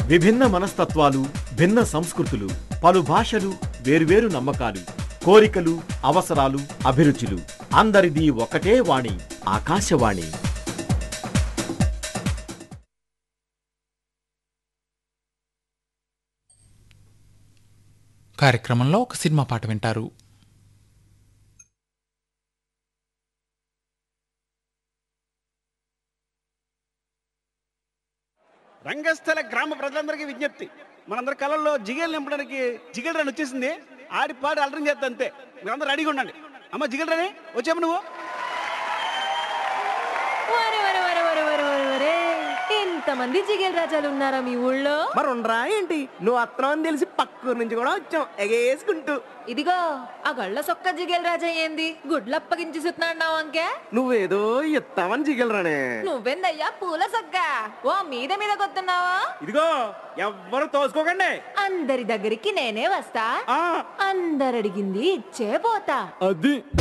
విభిన్న మనస్తత్వాలు భిన్న సంస్కృతులు పలు భాషలు వేర్వేరు నమ్మకాలు కోరికలు అవసరాలు అభిరుచులు అందరిది ఒకటే వాణి ఆకాశవాణి కార్యక్రమంలో ఒక సినిమా పాట వింటారు రంగస్థల గ్రామ ప్రజలందరికీ విజ్ఞప్తి మనందరి కళల్లో జిగేలు నింపడానికి జిగేల్ రన్ వచ్చేసింది ఆడి పాడి అలరం చేస్తా అంతే మీరందరూ రెడీగా ఉండండి అమ్మ జిగేల్ రని వచ్చాము నువ్వు వరే వరే వరే వరే వరే వరే వరే ఇంతమంది జిగేల్ రాజాలు ఉన్నారా మీ ఊళ్ళో మరి ఉండరా ఏంటి నువ్వు అత్తనం అని తెలిసి పక్కూరు నుంచి కూడా వచ్చాం ఎగేసుకుంటూ ఇదిగో ఆ గళ్ళ సొక్క జిగేల్ రాజా ఏంది గుడ్లు అప్పగించి సుతున్నాడు అంకే నువ్వేదో ఇస్తామని జిగలరానే నువ్వెందయ్యా పూల సొక్క ఓ మీద మీద కొత్తున్నావా ఇదిగో ఎవ్వరు తోసుకోకండి అందరి దగ్గరికి నేనే వస్తా ఆ అందరడిగింది ఇచ్చే పోతా అది